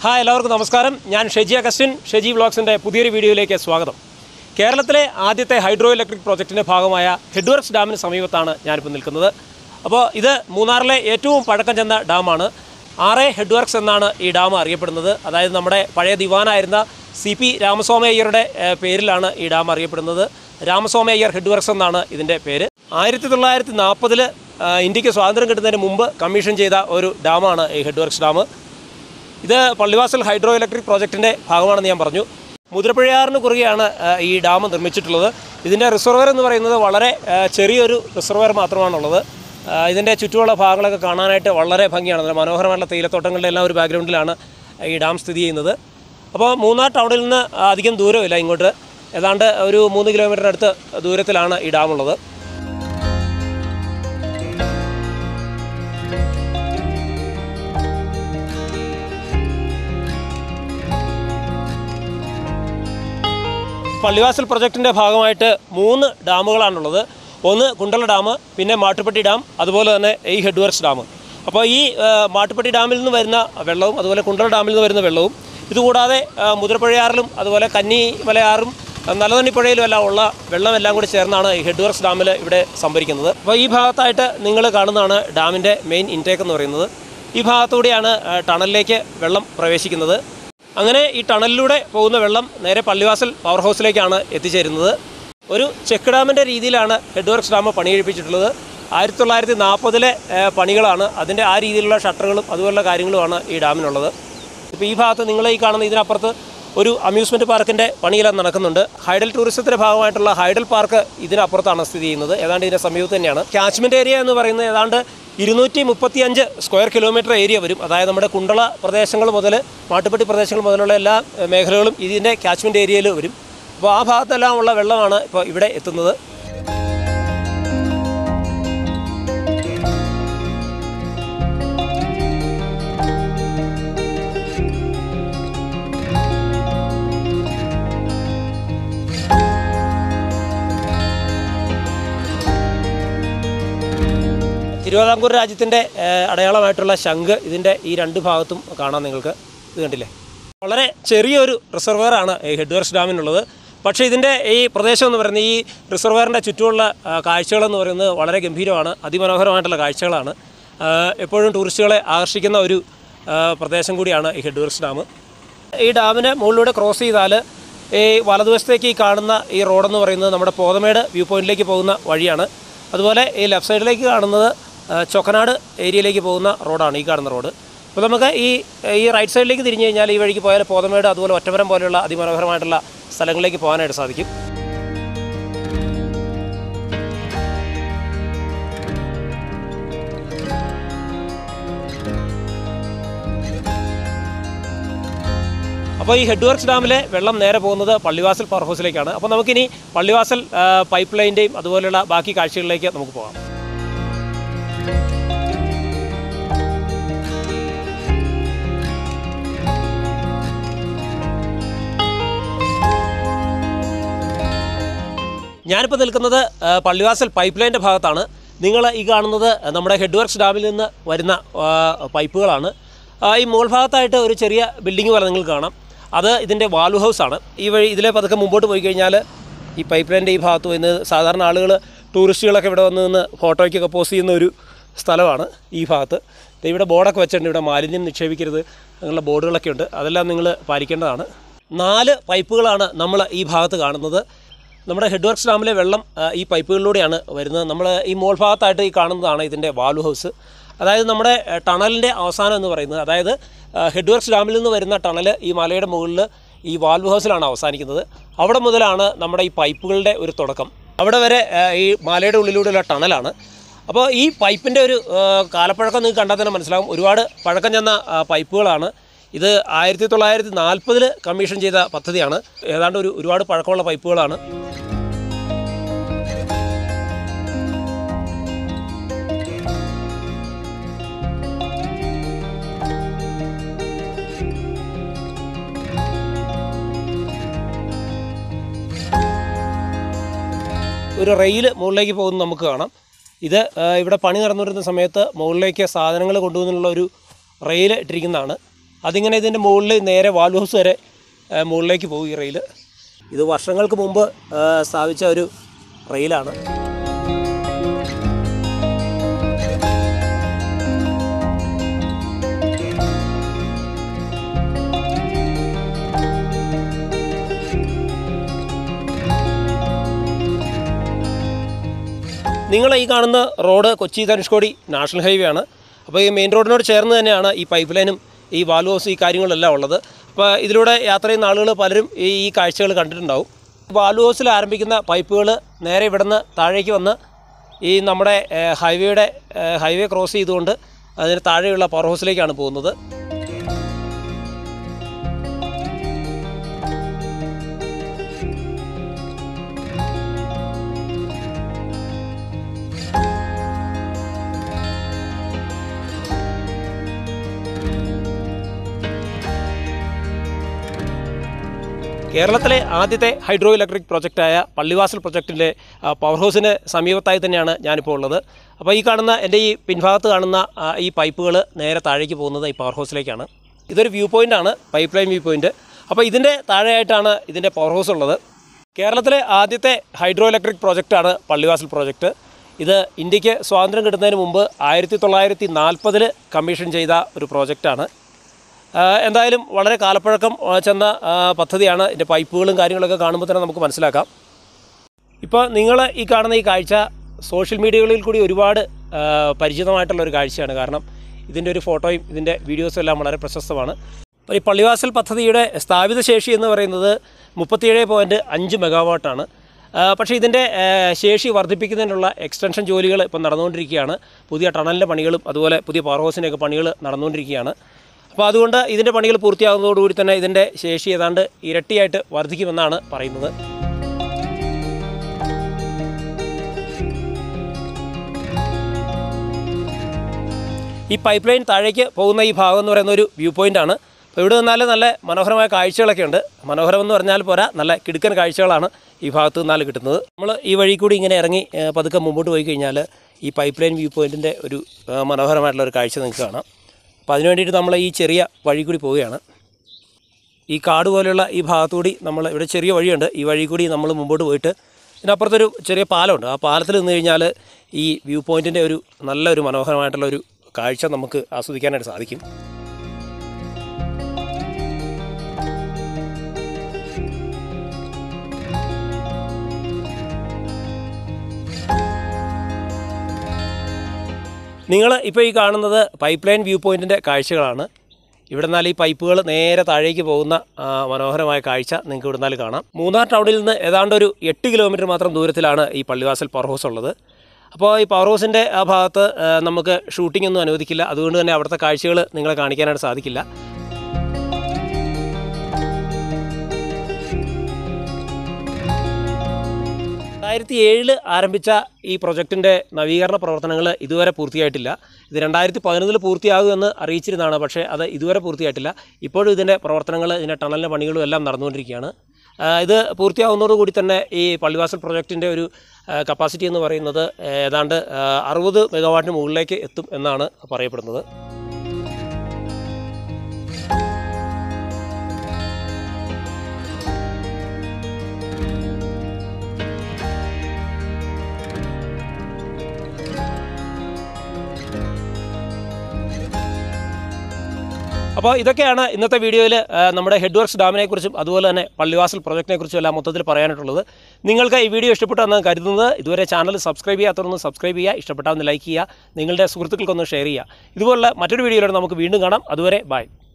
hi എല്ലാവർക്കും നമസ്കാരം ഞാൻ ഷെജി അഗസ്റ്റിൻ ഷെജി വ്ളോഗ്സിൻ്റെ പുതിയൊരു വീഡിയോയിലേക്ക് സ്വാഗതം കേരളത്തിലെ ആദ്യത്തെ ഹൈഡ്രോ ഇലക്ട്രിക് പ്രോജക്റ്റിൻ്റെ ഭാഗമായ ഹെഡ്വർക്സ് ഡാമിന് സമീപത്താണ് ഞാനിപ്പോൾ നിൽക്കുന്നത് അപ്പോൾ ഇത് മൂന്നാറിലെ ഏറ്റവും പഴക്കം ചെന്ന ഡാമാണ് ആറെ ഹെഡ്വർക്സ് എന്നാണ് ഈ ഡാം അറിയപ്പെടുന്നത് അതായത് നമ്മുടെ പഴയ ദിവാനായിരുന്ന സി പി രാമസ്വാമയ്യരുടെ ഏഹ്, പേരിലാണ് ഈ ഡാം അറിയപ്പെടുന്നത് രാമസ്വാമയ്യർ ഹെഡ്വർക്സ് എന്നാണ് ഇതിൻ്റെ പേര് ആയിരത്തി തൊള്ളായിരത്തി നാൽപ്പതിൽ ഇന്ത്യക്ക് സ്വാതന്ത്ര്യം കിട്ടുന്നതിന് മുമ്പ് കമ്മീഷൻ ചെയ്ത ഒരു ഡാമാണ് ഈ ഹെഡ്വർക്സ് ഡാം ഇത് പള്ളിവാസൽ ഹൈഡ്രോ ഇലക്ട്രിക് പ്രോജക്റ്റിൻ്റെ ഭാഗമാണെന്ന് ഞാൻ പറഞ്ഞു മുതിരപ്പുഴയാറിന് കുറുകെയാണ് ആ, ഈ ഡാം നിർമ്മിച്ചിട്ടുള്ളത് ഇതിൻ്റെ റിസർവർ എന്ന് പറയുന്നത് വളരെ ആ, ചെറിയൊരു റിസർവർ മാത്രമാണുള്ളത് ആ, ഇതിൻ്റെ ചുറ്റുമുള്ള ഭാഗങ്ങളൊക്കെ കാണാനായിട്ട് വളരെ ഭംഗിയാണ് നല്ല മനോഹരമായിട്ടുള്ള തേയിലത്തോട്ടങ്ങളുടെ എല്ലാം ഒരു ബാക്ക്ഗ്രൗണ്ടിലാണ് ഈ ഡാം സ്ഥിതി ചെയ്യുന്നത് അപ്പോൾ മൂന്നാർ ടൗണിൽ നിന്ന് അധികം ദൂരമില്ല ഇങ്ങോട്ട് ഏതാണ്ട് ഒരു മൂന്ന് കിലോമീറ്ററിനടുത്ത് ദൂരത്തിലാണ് ഈ ഡാം ഉള്ളത് പള്ളിവാസൽ പ്രൊജക്റ്റിൻ്റെ ഭാഗമായിട്ട് മൂന്ന് ഡാമുകളാണുള്ളത് ഒന്ന് കുണ്ടള ഡാം പിന്നെ മാട്ടുപ്പെട്ടി ഡാം അതുപോലെ തന്നെ ഈ ഹെഡ്വർക്സ് ഡാം അപ്പോൾ ഈ ആ, മാട്ടുപ്പെട്ടി ഡാമിൽ നിന്ന് വരുന്ന വെള്ളവും അതുപോലെ കുണ്ടള ഡാമിൽ നിന്ന് വരുന്ന വെള്ളവും ഇതുകൂടാതെ ആ, മുതിരപ്പുഴയാറിലും അതുപോലെ കന്നി മലയാറും ആ, നല്ലതണ്ണിപ്പുഴയിലും എല്ലാം ഉള്ള വെള്ളമെല്ലാം കൂടി ചേർന്നാണ് ഈ ഹെഡ്വർക്സ് ഡാമിൽ ഇവിടെ സംഭരിക്കുന്നത് അപ്പോൾ ഈ ഭാഗത്തായിട്ട് നിങ്ങൾ കാണുന്നതാണ് ഡാമിൻ്റെ മെയിൻ ഇൻടേക്ക് എന്ന് പറയുന്നത് ഈ ഭാഗത്തുകൂടിയാണ് ആ, ടണലിലേക്ക് വെള്ളം പ്രവേശിക്കുന്നത് അങ്ങനെ ഈ ടണലിലൂടെ പോകുന്ന വെള്ളം നേരെ പള്ളിവാസൽ പവർ ഹൗസിലേക്കാണ് എത്തിച്ചേരുന്നത് ഒരു ചെക്ക് ഡാമിൻ്റെ രീതിയിലാണ് ഹെഡ്വർക്സ് ഡാം പണികഴിപ്പിച്ചിട്ടുള്ളത് ആയിരത്തി തൊള്ളായിരത്തി നാൽപ്പതിലെ പണികളാണ് അതിൻ്റെ ആ രീതിയിലുള്ള ഷട്ടറുകളും അതുപോലുള്ള കാര്യങ്ങളുമാണ് ഈ ഡാമിനുള്ളത് ഇപ്പോൾ ഈ ഭാഗത്ത് നിങ്ങൾ ഈ കാണുന്ന ഇതിനപ്പുറത്ത് ഒരു അമ്യൂസ്മെൻറ്റ് പാർക്കിൻ്റെ പണിയെല്ലാം നടക്കുന്നുണ്ട് ഹൈഡൽ ടൂറിസത്തിൻ്റെ ഭാഗമായിട്ടുള്ള ഹൈഡൽ പാർക്ക് ഇതിനപ്പുറത്താണ് സ്ഥിതി ചെയ്യുന്നത് ഏതാണ്ട് ഇതിൻ്റെ സമീപത്ത് തന്നെയാണ് ക്യാച്ച്മെൻറ്റ് ഏരിയ എന്ന് പറയുന്നത് ഏതാണ്ട് ഇരുന്നൂറ്റി മുപ്പത്തിയഞ്ച് സ്ക്വയർ കിലോമീറ്റർ ഏരിയ വരും അതായത് നമ്മുടെ കുണ്ടള പ്രദേശങ്ങൾ മുതൽ മാട്ടുപ്പെട്ടി പ്രദേശങ്ങൾ മുതലുള്ള എല്ലാ ഏഹ്, മേഖലകളും ഇതിൻ്റെ ക്യാച്ച്മെൻറ്റ് ഏരിയയിൽ വരും അപ്പോൾ ആ ഭാഗത്തെല്ലാം ഉള്ള വെള്ളമാണ് ഇപ്പോൾ ഇവിടെ എത്തുന്നത് തിരുവിതാംകൂർ രാജ്യത്തിൻ്റെ ഏഹ്, അടയാളമായിട്ടുള്ള ശംഖ് ഇതിൻ്റെ ഈ രണ്ട് ഭാഗത്തും കാണാം നിങ്ങൾക്ക് ഇത് കണ്ടില്ലേ വളരെ ചെറിയൊരു റിസർവറാണ് ഈ ഹെഡ്വർക്സ് ഡാമിനുള്ളത് പക്ഷേ ഇതിൻ്റെ ഈ പ്രദേശം എന്ന് പറയുന്നത് ഈ റിസർവറിൻ്റെ ചുറ്റുമുള്ള ആ, കാഴ്ചകളെന്ന് പറയുന്നത് വളരെ ഗംഭീരമാണ് അതിമനോഹരമായിട്ടുള്ള കാഴ്ചകളാണ് ആ, എപ്പോഴും ടൂറിസ്റ്റുകളെ ആകർഷിക്കുന്ന ഒരു ആ, പ്രദേശം കൂടിയാണ് ഈ ഹെഡ്വർക്സ് ഡാം ഈ ഡാമിന് മുകളിലൂടെ ക്രോസ് ചെയ്താൽ ഈ വലതുവശത്തേക്ക് ഈ കാണുന്ന ഈ റോഡെന്ന് പറയുന്നത് നമ്മുടെ പോതമേട് വ്യൂ പോയിന്റിലേക്ക് പോകുന്ന വഴിയാണ് അതുപോലെ ഈ ലെഫ്റ്റ് സൈഡിലേക്ക് കാണുന്നത് ആ, ചൊക്കനാട് ഏരിയയിലേക്ക് പോകുന്ന റോഡാണ് ഈ കാണുന്ന റോഡ് അപ്പോൾ നമുക്ക് ഈ ഈ റൈറ്റ് സൈഡിലേക്ക് തിരിഞ്ഞു കഴിഞ്ഞാൽ ഈ വഴിക്ക് പോയാൽ പോതമേട് അതുപോലെ ഒറ്റമരം പോലെയുള്ള അതിമനോഹരമായിട്ടുള്ള സ്ഥലങ്ങളിലേക്ക് പോകാനായിട്ട് സാധിക്കും അപ്പോൾ ഈ ഹെഡ്വർക്സ് ഡാമിലെ വെള്ളം നേരെ പോകുന്നത് പള്ളിവാസൽ പവർ ഹൗസിലേക്കാണ് അപ്പോൾ നമുക്കിനി പള്ളിവാസൽ ആ, പൈപ്പ് ലൈൻ്റെയും അതുപോലെയുള്ള ബാക്കി കാഴ്ചകളിലേക്ക് നമുക്ക് പോകാം ഞാനിപ്പോൾ നിൽക്കുന്നത് ആ, പള്ളിവാസൽ പൈപ്പ് ലൈൻ്റെ ഭാഗത്താണ് നിങ്ങൾ ഈ കാണുന്നത് നമ്മുടെ ഹെഡ്വർക്സ് ഡാമിൽ നിന്ന് വരുന്ന ആ, പൈപ്പുകളാണ് ആ, ഈ മുകൾ ഭാഗത്തായിട്ട് ഒരു ചെറിയ ബിൽഡിംഗ് പോലെ നിങ്ങൾക്ക് കാണാം അത് ഇതിൻ്റെ വാൽവ് ഹൗസാണ് ഈ വഴി ഇതിലെ പതുക്കെ മുമ്പോട്ട് പോയി കഴിഞ്ഞാൽ ഈ പൈപ്പ് ലൈൻ്റെ ഈ ഭാഗത്ത് വന്ന് സാധാരണ ആളുകൾ ടൂറിസ്റ്റുകളൊക്കെ ഇവിടെ വന്ന് നിന്ന് ഫോട്ടോയ്ക്കൊക്കെ പോസ്റ്റ് ചെയ്യുന്ന ഒരു സ്ഥലമാണ് ഈ ഭാഗത്ത് ദേ ഇവിടെ ബോർഡൊക്കെ വെച്ചിട്ടുണ്ട് ഇവിടെ മാലിന്യം നിക്ഷേപിക്കരുത് അങ്ങനെയുള്ള ബോർഡുകളൊക്കെ ഉണ്ട് അതെല്ലാം നിങ്ങൾ പാലിക്കേണ്ടതാണ് നാല് പൈപ്പുകളാണ് നമ്മൾ ഈ ഭാഗത്ത് കാണുന്നത് നമ്മുടെ ഹെഡ്വർക്സ് ഡാമിലെ വെള്ളം ആ, ഈ പൈപ്പുകളിലൂടെയാണ് വരുന്നത് നമ്മൾ ഈ മോൾ ഭാഗത്തായിട്ട് ഈ കാണുന്നതാണ് ഇതിൻ്റെ വാൽവ് ഹൗസ് അതായത് നമ്മുടെ ആ, ടണലിൻ്റെ അവസാനം എന്ന് പറയുന്നത് അതായത് ആ, ഹെഡ്വർക്സ് ഡാമിൽ നിന്ന് വരുന്ന ടണൽ ഈ മലയുടെ മുകളിൽ ഈ വാൽവ് ഹൗസിലാണ് അവസാനിക്കുന്നത് അവിടെ മുതലാണ് നമ്മുടെ ഈ പൈപ്പുകളുടെ ഒരു തുടക്കം അവിടെ വരെ ആ, ഈ മലയുടെ ഉള്ളിലൂടെയുള്ള ടണലാണ് അപ്പോൾ ഈ പൈപ്പിൻ്റെ ഒരു ആ, കാലപ്പഴക്കം നിങ്ങൾക്ക് കണ്ടാൽ തന്നെ മനസ്സിലാവും ഒരുപാട് പഴക്കം ചെന്ന ആ, പൈപ്പുകളാണ് ഇത് ആയിരത്തി തൊള്ളായിരത്തി നാൽപ്പതിൽ കമ്മീഷൻ ചെയ്ത പദ്ധതിയാണ് ഏതാണ്ട് ഒരു ഒരുപാട് പഴക്കമുള്ള പൈപ്പുകളാണ് ഒരു റെയിൽ മുകളിലേക്ക് പോകുന്നത് നമുക്ക് കാണാം ഇത് ആ, ഇവിടെ പണി നടന്നുവരുന്ന സമയത്ത് മുകളിലേക്ക് സാധനങ്ങൾ കൊണ്ടുവന്നുള്ള ഒരു റെയിൽ ഇട്ടിരിക്കുന്നതാണ് അതിങ്ങനെ ഇതിൻ്റെ മുകളിൽ നേരെ വാൽ ഹൗസ് വരെ ആ, മുകളിലേക്ക് പോകും ഈ റെയിൽ ഇത് വർഷങ്ങൾക്ക് മുമ്പ് ആ, സ്ഥാപിച്ച ഒരു റെയിലാണ് നിങ്ങൾ ഈ കാണുന്ന road Kochi Dhanushkodi national highway ആണ് അപ്പോൾ ഈ മെയിൻ റോഡിനോട് ചേർന്ന് തന്നെയാണ് ഈ പൈപ്പ് ലൈനും ഈ വാൽവ് ഹൗസ് ഈ കാര്യങ്ങളെല്ലാം ഉള്ളത് അപ്പോൾ ഇതിലൂടെ യാത്ര ചെയ്യുന്ന ആളുകൾ പലരും ഈ ഈ കാഴ്ചകൾ കണ്ടിട്ടുണ്ടാവും വാൽവ് ഹൗസിൽ ആരംഭിക്കുന്ന പൈപ്പുകൾ നേരെ ഇവിടുന്ന് താഴേക്ക് വന്ന് ഈ നമ്മുടെ ഏഹ്, ഹൈവേയുടെ ഏഹ്, ഹൈവേ ക്രോസ് ചെയ്തുകൊണ്ട് അതിന് താഴെയുള്ള പവർ ഹൗസിലേക്കാണ് പോകുന്നത് കേരളത്തിലെ ആദ്യത്തെ ഹൈഡ്രോ ഇലക്ട്രിക് പ്രൊജക്റ്റായ പള്ളിവാസൽ പ്രൊജക്റ്റിൻ്റെ ആ, പവർ ഹൗസിന് സമീപത്തായി തന്നെയാണ് ഞാനിപ്പോൾ ഉള്ളത് അപ്പോൾ ഈ കാണുന്ന എൻ്റെ ഈ പിൻഭാഗത്ത് കാണുന്ന ആ, ഈ പൈപ്പുകൾ നേരെ താഴേക്ക് പോകുന്നത് ഈ പവർ ഹൗസിലേക്കാണ് ഇതൊരു വ്യൂ പോയിൻ്റാണ് പൈപ്പ് ലൈൻ വ്യൂ പോയിൻ്റ് അപ്പോൾ ഇതിൻ്റെ താഴെയായിട്ടാണ് ഇതിൻ്റെ പവർ ഹൗസ് ഉള്ളത് കേരളത്തിലെ ആദ്യത്തെ ഹൈഡ്രോ ഇലക്ട്രിക് പ്രോജക്റ്റാണ് പള്ളിവാസൽ പ്രോജക്റ്റ് ഇത് ഇന്ത്യക്ക് സ്വാതന്ത്ര്യം കിട്ടുന്നതിന് മുമ്പ് ആയിരത്തി തൊള്ളായിരത്തി നാൽപ്പതിൽ കമ്മീഷൻ ചെയ്ത ഒരു പ്രോജക്റ്റാണ് ആ, എന്തായാലും വളരെ കാലപ്പഴക്കം ആ, ചെന്ന ആ, പദ്ധതിയാണ് ഇതിൻ്റെ പൈപ്പുകളും കാര്യങ്ങളൊക്കെ കാണുമ്പോൾ തന്നെ നമുക്ക് മനസ്സിലാക്കാം ഇപ്പോൾ നിങ്ങൾ ഈ കാണുന്ന ഈ കാഴ്ച സോഷ്യൽ മീഡിയകളിൽ കൂടി ഒരുപാട് ആ, പരിചിതമായിട്ടുള്ള ഒരു കാഴ്ചയാണ് കാരണം ഇതിൻ്റെ ഒരു ഫോട്ടോയും ഇതിൻ്റെ വീഡിയോസും എല്ലാം വളരെ പ്രശസ്തമാണ് അപ്പോൾ ഈ പള്ളിവാസൽ പദ്ധതിയുടെ സ്ഥാപിത ശേഷി എന്ന് പറയുന്നത് മുപ്പത്തിയേഴ് പോയിൻറ്റ് അഞ്ച് മെഗാവാട്ടാണ് ആ, പക്ഷേ ഇതിൻ്റെ ആ, ശേഷി വർദ്ധിപ്പിക്കുന്നതിനുള്ള എക്സ്റ്റൻഷൻ ജോലികൾ ഇപ്പം നടന്നുകൊണ്ടിരിക്കുകയാണ് പുതിയ ടണലിൻ്റെ പണികളും അതുപോലെ പുതിയ പവർ ഹൗസിൻ്റെയൊക്കെ പണികൾ നടന്നുകൊണ്ടിരിക്കുകയാണ് അപ്പോൾ അതുകൊണ്ട് ഇതിൻ്റെ പണികൾ പൂർത്തിയാകുന്നതോടുകൂടി തന്നെ ഇതിൻ്റെ ശേഷി ഏതാണ്ട് ഇരട്ടിയായിട്ട് വർദ്ധിക്കുമെന്നാണ് പറയുന്നത് ഈ പൈപ്പ് ലൈൻ താഴേക്ക് പോകുന്ന ഈ ഭാഗം എന്ന് പറയുന്ന ഒരു വ്യൂ പോയിൻ്റ് ആണ് അപ്പോൾ ഇവിടെ നിന്നാൽ നല്ല മനോഹരമായ കാഴ്ചകളൊക്കെ ഉണ്ട് മനോഹരം എന്ന് പറഞ്ഞാൽ പോരാ നല്ല കിടുക്കൻ കാഴ്ചകളാണ് ഈ ഭാഗത്ത് നിന്നാൽ കിട്ടുന്നത് നമ്മൾ ഈ വഴി കൂടി ഇങ്ങനെ ഇറങ്ങി ഏ, പതുക്കെ മുമ്പോട്ട് പോയി കഴിഞ്ഞാൽ ഈ പൈപ്പ് ലൈൻ വ്യൂ പോയിൻറ്റിൻ്റെ ഒരു ആ, മനോഹരമായിട്ടുള്ള ഒരു കാഴ്ച നിങ്ങൾക്ക് കാണാം അപ്പോൾ അതിന് വേണ്ടിയിട്ട് നമ്മൾ ഈ ചെറിയ വഴി കൂടി പോവുകയാണ് ഈ കാട് പോലെയുള്ള ഈ ഭാഗത്തുകൂടി നമ്മൾ ഇവിടെ ചെറിയ വഴിയുണ്ട് ഈ വഴി കൂടി നമ്മൾ മുമ്പോട്ട് പോയിട്ട് ഇതിനപ്പുറത്തൊരു ചെറിയ പാലമുണ്ട് ആ പാലത്തിൽ നിന്ന് കഴിഞ്ഞാൽ ഈ വ്യൂ പോയിൻറ്റിൻ്റെ ഒരു നല്ലൊരു മനോഹരമായിട്ടുള്ള ഒരു കാഴ്ച നമുക്ക് ആസ്വദിക്കാനായിട്ട് സാധിക്കും നിങ്ങൾ ഇപ്പോൾ ഈ കാണുന്നത് പൈപ്പ് ലൈൻ വ്യൂ പോയിൻറ്റിൻ്റെ കാഴ്ചകളാണ് ഇവിടെ നിന്നാൽ ഈ പൈപ്പുകൾ നേരെ താഴേക്ക് പോകുന്ന ആ, മനോഹരമായ കാഴ്ച നിങ്ങൾക്ക് ഇവിടെ നിന്നാൽ കാണാം മൂന്നാർ ടൗണിൽ നിന്ന് ഏതാണ്ട് ഒരു എട്ട് കിലോമീറ്റർ മാത്രം ദൂരത്തിലാണ് ഈ പള്ളിവാസൽ പവർ ഹൗസ് ഉള്ളത് അപ്പോൾ ഈ പവർ ഹൗസിൻ്റെ ആ ഭാഗത്ത് ആ, നമുക്ക് ഷൂട്ടിംഗ് ഒന്നും അനുവദിക്കില്ല അതുകൊണ്ട് തന്നെ അവിടുത്തെ കാഴ്ചകൾ നിങ്ങളെ കാണിക്കാനായിട്ട് സാധിക്കില്ല രണ്ടായിരത്തി ഏഴിൽ ആരംഭിച്ച ഈ പ്രൊജക്ടിൻ്റെ നവീകരണ പ്രവർത്തനങ്ങൾ ഇതുവരെ പൂർത്തിയായിട്ടില്ല ഇത് രണ്ടായിരത്തി പതിനൊന്നിൽ പൂർത്തിയാകുമെന്ന് അറിയിച്ചിരുന്നതാണ് പക്ഷേ അത് ഇതുവരെ പൂർത്തിയായിട്ടില്ല ഇപ്പോഴും ഇതിൻ്റെ പ്രവർത്തനങ്ങൾ ഇതിൻ്റെ ടണലിൻ്റെ പണികളും എല്ലാം നടന്നുകൊണ്ടിരിക്കുകയാണ് ആ, ഇത് പൂർത്തിയാകുന്നതോടുകൂടി തന്നെ ഈ പള്ളിവാസൽ പ്രൊജക്ടിൻ്റെ ഒരു കപ്പാസിറ്റി എന്ന് പറയുന്നത് ഏതാണ്ട് അറുപത് മെഗാവാട്ടിന് മുകളിലേക്ക് എത്തും എന്നാണ് പറയപ്പെടുന്നത് അപ്പോൾ ഇതൊക്കെയാണ് ഇന്നത്തെ വീഡിയോയിൽ നമ്മുടെ ഹെഡ് വർക്ക്സ് ഡാമിനെ കുറിച്ചും അതുപോലെ തന്നെ പള്ളിവാസൽ പ്രൊജക്റ്റിനെ കുറിച്ചും എല്ലാം മൊത്തത്തിൽ പറയാനായിട്ടുള്ളത് നിങ്ങൾക്ക് ഈ വീഡിയോ ഇഷ്ടപ്പെട്ടെന്ന് കരുതുന്നത് ഇതുവരെ ചാനൽ സബ്സ്ക്രൈബ് ചെയ്യാത്തവരൊന്ന് സബ്സ്ക്രൈബ് ചെയ്യുക ഇഷ്ടപ്പെട്ടാൽ ഒന്ന് ലൈക്ക് ചെയ്യുക നിങ്ങളുടെ സുഹൃത്തുക്കൾക്കൊന്ന് ഷെയർ ചെയ്യുക ഇതുപോലുള്ള മറ്റൊരു വീഡിയോയിലൂടെ നമുക്ക് വീണ്ടും കാണാം അതുവരെ ബൈ